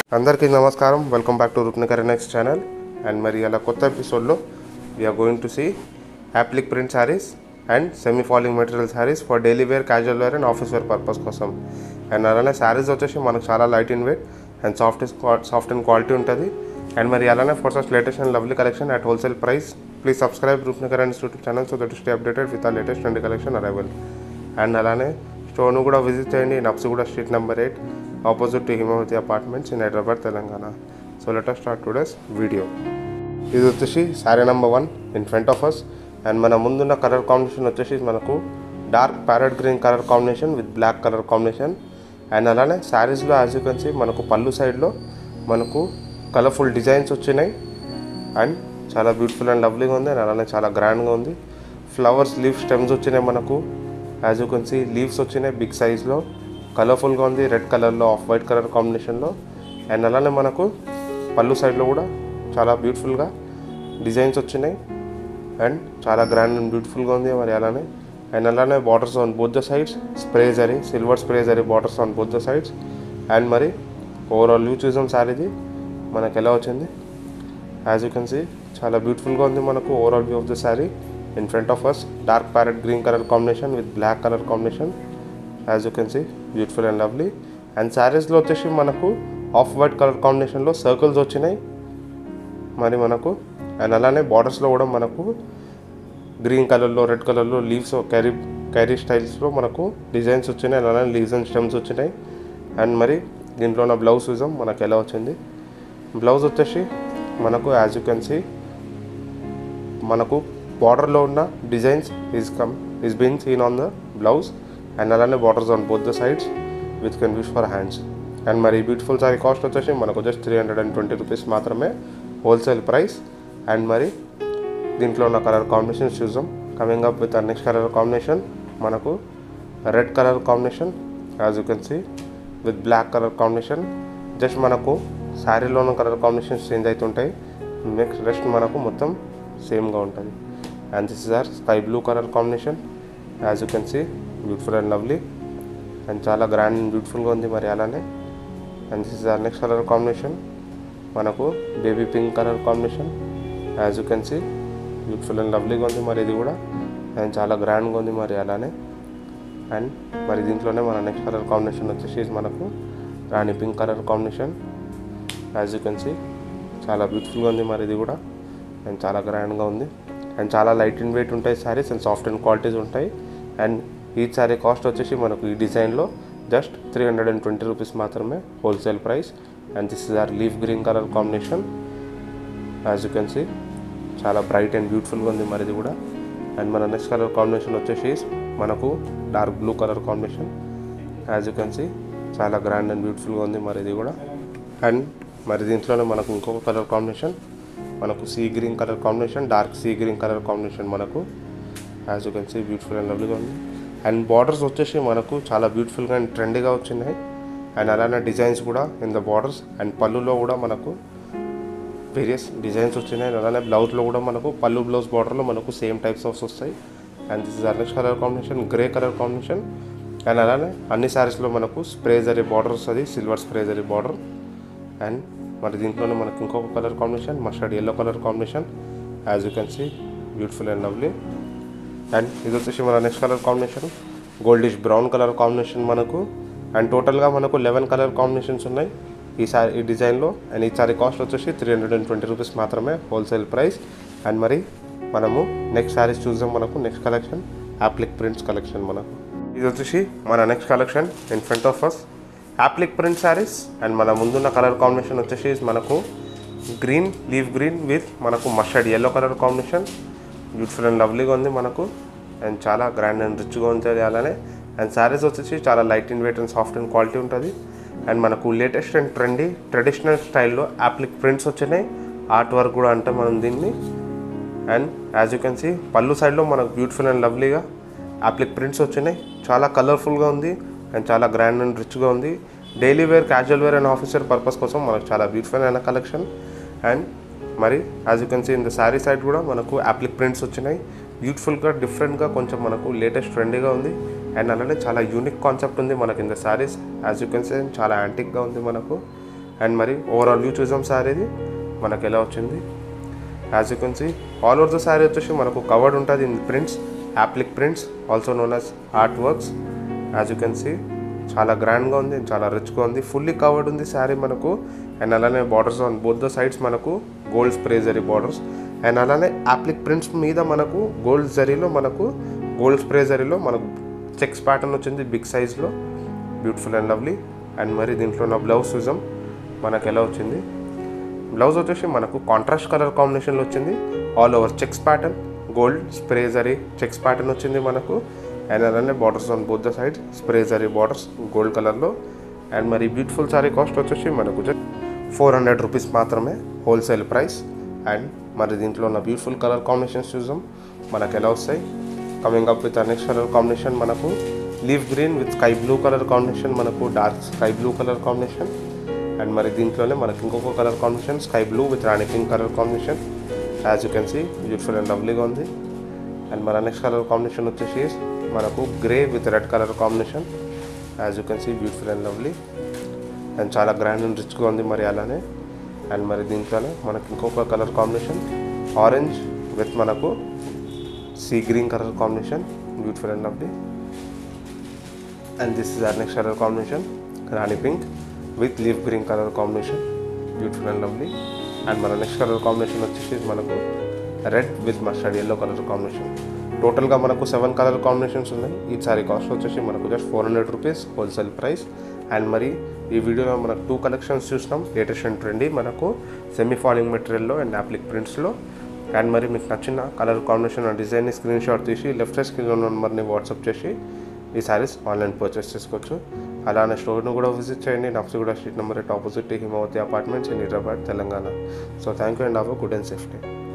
అందరికీ నమస్కారం welcome back to Roopnagar next channel and మరి అలా కొత్త ఎపిసోడ్లో we're going to see applique print saris and semi falling material saris for daily wear casual wear and office wear purpose కోసం and అలానే శారీస్ వచ్చేసి మనకు చాలా light in weight and soft soft and quality ఉంటుంది అండ్ మరి అలానే for such latest and lovely collection at wholesale price please subscribe Roopnagar and YouTube channel so that stay updated with ఆ latest and collection arrival and అలానే స్టోర్ను కూడా visit చేయండి Napsuguda street number eight opposite to Himavathi apartments in Hyderabad Telangana so let start today's video ఇది వచ్చేసి sari number one in front of us and మన ముందున్న colour combination వచ్చేసి మనకు dark parrot green colour combination with black colour combination and అలానే శారీస్లో as you can see మనకు పళ్ళు సైడ్లో మనకు కలర్ఫుల్ డిజైన్స్ వచ్చినాయి అండ్ చాలా బ్యూటిఫుల్ అండ్ లవ్లీగా ఉంది అండ్ అలానే చాలా గ్రాండ్గా ఉంది ఫ్లవర్స్ లీవ్ స్టెమ్స్ వచ్చినాయి మనకు as you can see leaves వచ్చినాయి బిగ్ సైజ్లో కలర్ఫుల్గా ఉంది రెడ్ కలర్లో ఆఫ్ వైట్ కలర్ కాంబినేషన్లో అండ్ అలానే మనకు పళ్ళు సైడ్లో కూడా చాలా బ్యూటిఫుల్గా డిజైన్స్ వచ్చినాయి అండ్ చాలా గ్రాండ్ అండ్ బ్యూటిఫుల్గా ఉంది మరి అలానే అండ్ అలానే borders on both the sides spray zari silver spray zari borders on both the sides and మరి ఓవరాల్ వ్యూ చూసాం శారీది మనకు ఎలా వచ్చింది యాజ్ యూ కెన్ సీ చాలా బ్యూటిఫుల్గా ఉంది మనకు overall view of the sari in front of us dark parrot green colour combination with black colour combination as you can see beautiful and lovely and శారీస్లో వచ్చేసి మనకు ఆఫ్ వైట్ కలర్ కాంబినేషన్లో circles వచ్చినాయి మరి మనకు అండ్ అలానే బార్డర్స్లో కూడా మనకు గ్రీన్ కలర్లో రెడ్ కలర్లో లీవ్స్ క్యారీ క్యారీ స్టైల్స్లో మనకు డిజైన్స్ వచ్చినాయి అండ్ అలానే లీవ్స్ అండ్ స్టెమ్స్ వచ్చినాయి అండ్ మరి దీంట్లో ఉన్న బ్లౌజ్ చూసాం మనకు ఎలా వచ్చింది బ్లౌజ్ వచ్చేసి మనకు యాజ్ యూ కెన్ సీ మనకు బార్డర్లో ఉన్న designs is come is been seen on the blouse and అలానే borders on both the sides with can use for hands and మరి బ్యూటిఫుల్ సారీ కాస్ట్ వచ్చేసి మనకు just three hundred and twenty rupees మాత్రమే wholesale price and మరి దీంట్లో ఉన్న colour combinations చూద్దాం coming up with next colour combination మనకు red colour combination as you can see with black colour combination just మనకు శారీలో ఉన్న కలర్ కాంబినేషన్స్ చేంజ్ అవుతుంటాయి నెక్స్ట్ రెస్ట్ మనకు మొత్తం సేమ్గా ఉంటుంది and this is our sky blue colour combination as you can see beautiful and lovely and చాలా grand and బ్యూటిఫుల్గా ఉంది మరి అలానే and this is our next colour combination మనకు baby pink colour combination as you can see beautiful and లవ్లీగా ఉంది మరి ఇది కూడా అండ్ చాలా గ్రాండ్గా ఉంది మరి అలానే అండ్ మరి దీంట్లోనే మన నెక్స్ట్ కలర్ కాంబినేషన్ వచ్చేసి మనకు rani pink colour combination as you can see చాలా బ్యూటిఫుల్గా ఉంది మరి ఇది కూడా అండ్ చాలా గ్రాండ్గా ఉంది అండ్ చాలా లైట్ ఇన్ వెయిట్ ఉంటాయి saris and soft and qualities ఉంటాయి అండ్ ఈ శారీ కాస్ట్ వచ్చేసి మనకు ఈ డిజైన్లో just three hundred and twenty rupees మాత్రమే wholesale price and this is our leaf green colour combination as you can see చాలా బ్రైట్ అండ్ బ్యూటిఫుల్గా ఉంది మరి ఇది కూడా అండ్ మన నెక్స్ట్ కలర్ కాంబినేషన్ వచ్చేసి మనకు dark blue colour combination as you can see చాలా గ్రాండ్ అండ్ బ్యూటిఫుల్గా ఉంది మరి ఇది కూడా అండ్ మరి దీంట్లోనే మనకు ఇంకొక కలర్ కాంబినేషన్ మనకు sea green colour combination dark sea green colour combination మనకు as you can see beautiful and లవ్లీగా ఉంది అండ్ బార్డర్స్ వచ్చేసి మనకు చాలా బ్యూటిఫుల్గా అండ్ ట్రెండీగా వచ్చినాయి అండ్ అలానే డిజైన్స్ కూడా ఇన్ ద బార్డర్స్ అండ్ పళ్ళులో కూడా మనకు వేరియస్ డిజైన్స్ వచ్చినాయి అండ్ అలానే బ్లౌజ్లో కూడా మనకు పళ్ళు బ్లౌజ్ బార్డర్లో మనకు సేమ్ టైప్స్ ఆఫ్ వస్తాయి and this is next colour combination grey colour combination and అలానే అన్ని శారీస్లో మనకు స్ప్రే జరీ బార్డర్ వస్తుంది silver spray zari border and మరి దీంట్లోనే మనకు ఇంకొక colour combination mustard yellow colour combination as you can see beautiful and lovely and ఇది వచ్చేసి మన next colour combination goldish brown colour combination మనకు అండ్ టోటల్గా మనకు లెవెన్ కలర్ కాంబినేషన్స్ ఉన్నాయి ఈ సారీ ఈ డిజైన్లో అండ్ ఈ సారీ కాస్ట్ వచ్చేసి three hundred and twenty rupees మాత్రమే హోల్సేల్ ప్రైస్ అండ్ మరి మనము నెక్స్ట్ శారీస్ చూద్దాం మనకు next collection applique prints collection మనకు ఇది వచ్చేసి మన next collection in front of us applique print saris and మన ముందున్న కలర్ కాంబినేషన్ వచ్చేసి మనకు గ్రీన్ లీవ్ గ్రీన్ విత్ మనకు mustard yellow colour combination beautiful and లవ్లీగా ఉంది మనకు అండ్ చాలా గ్రాండ్ అండ్ రిచ్గా ఉంటుంది అలానే అండ్ శారీస్ వచ్చేసి చాలా light in weight and soft and quality ఉంటుంది అండ్ మనకు లేటెస్ట్ అండ్ ట్రెండీ ట్రెడిషనల్ స్టైల్లో యాప్లిక్ ప్రింట్స్ వచ్చినాయి ఆర్ట్ వర్క్ కూడా అంటే మనం దీన్ని and as you can see పళ్ళు సైడ్లో మనకు బ్యూటిఫుల్ అండ్ లవ్లీగా యాప్లిక్ ప్రింట్స్ వచ్చినాయి చాలా కలర్ఫుల్గా ఉంది అండ్ చాలా గ్రాండ్ అండ్ రిచ్గా ఉంది daily wear casual wear and officer purpose కోసం మనకు చాలా బ్యూటిఫుల్ అయిన కలెక్షన్ అండ్ మరి as you can see in the sari side కూడా మనకు యాప్లిక్ ప్రింట్స్ వచ్చినాయి బ్యూటిఫుల్గా డిఫరెంట్గా కొంచెం మనకు లేటెస్ట్ ట్రెండీగా ఉంది అండ్ అలానే చాలా యూనిక్ కాన్సెప్ట్ ఉంది మనకి in the saris as you can say చాలా యాంటిక్గా ఉంది మనకు అండ్ మరి ఓవరాల్ వ్యూ చూసాం శారీది మనకు ఎలా వచ్చింది as you can see all over the sari వచ్చేసి మనకు కవర్డ్ ఉంటుంది in prints applique prints also known as art works as you can see చాలా గ్రాండ్గా ఉంది చాలా రిచ్గా ఉంది ఫుల్లీ కవర్డ్ ఉంది శారీ మనకు అండ్ అలానే borders on both the sides మనకు gold spray zari borders and అలానే యాప్లిక్ ప్రింట్స్ మీద మనకు గోల్డ్ జరీలో మనకు గోల్డ్ స్ప్రే జరీలో మనకు చెక్స్ ప్యాటర్న్ వచ్చింది బిగ్ సైజ్లో బ్యూటిఫుల్ అండ్ లవ్లీ అండ్ మరి దీంట్లో నా బ్లౌజ్ చూసాం మనకు ఎలా వచ్చింది బ్లౌజ్ వచ్చేసి మనకు కాంట్రాస్ట్ కలర్ కాంబినేషన్లో వచ్చింది all over checks pattern gold spray zari checks pattern వచ్చింది మనకు అండ్ అలానే borders on both the side spray zari borders gold కలర్లో అండ్ మరి బ్యూటిఫుల్ సారీ కాస్ట్ వచ్చేసి మనకు ఫోర్ హండ్రెడ్ రూపీస్ మాత్రమే హోల్సేల్ ప్రైస్ అండ్ మరి దీంట్లో ఉన్న బ్యూటిఫుల్ కలర్ కాంబినేషన్స్ చూసాం మనకు ఎలా వస్తాయి coming up with next colour combination మనకు leave green with sky blue colour combination మనకు dark sky blue colour combination and మరి దీంట్లోనే మనకి ఇంకొక colour combination sky blue with rani pink colour combination as you can see beautiful and లవ్లీగా ఉంది and మన next colour combination వచ్చేసి మనకు grey with red colour combination as you can see beautiful and lovely and చాలా grand and రిచ్గా ఉంది మరి అలానే అండ్ మరి దీంట్లోనే మనకి ఇంకొక కలర్ కాంబినేషన్ ఆరెంజ్ విత్ మనకు sea green colour combination beautiful and lovely and this is our next colour combination rani pink with leaf green colour combination beautiful and lovely and మన నెక్స్ట్ కలర్ కాంబినేషన్ వచ్చేసి మనకు red with mustard yellow colour combination టోటల్గా మనకు seven colour combinations ఉన్నాయి ఈ sari cost వచ్చేసి మనకు just four hundred rupees wholesale price and మరి ఈ వీడియోలో మనకు టూ కలెక్షన్స్ చూసినాం లేటెస్ట్ అండ్ ట్రెండీ మనకు సెమీ ఫాలింగ్ మెటీరియల్లో అండ్ యాప్లిక్ ప్రింట్స్లో అండ్ మరి మీకు నచ్చిన కలర్ కాంబినేషన్ అండ్ డిజైన్ని స్క్రీన్ షాట్ తీసి లెఫ్ట్ సైడ్ స్క్రీన్ ఉన్న నెంబర్ని వాట్సాప్ చేసి ఈ శారీస్ ఆన్లైన్ పర్చేస్ చేసుకోవచ్చు అలానే స్టోర్ను కూడా విజిట్ చేయండి Nafsiguda street number eight opposite Himavathi apartments in Hyderabad Telangana so thank you and have good and safety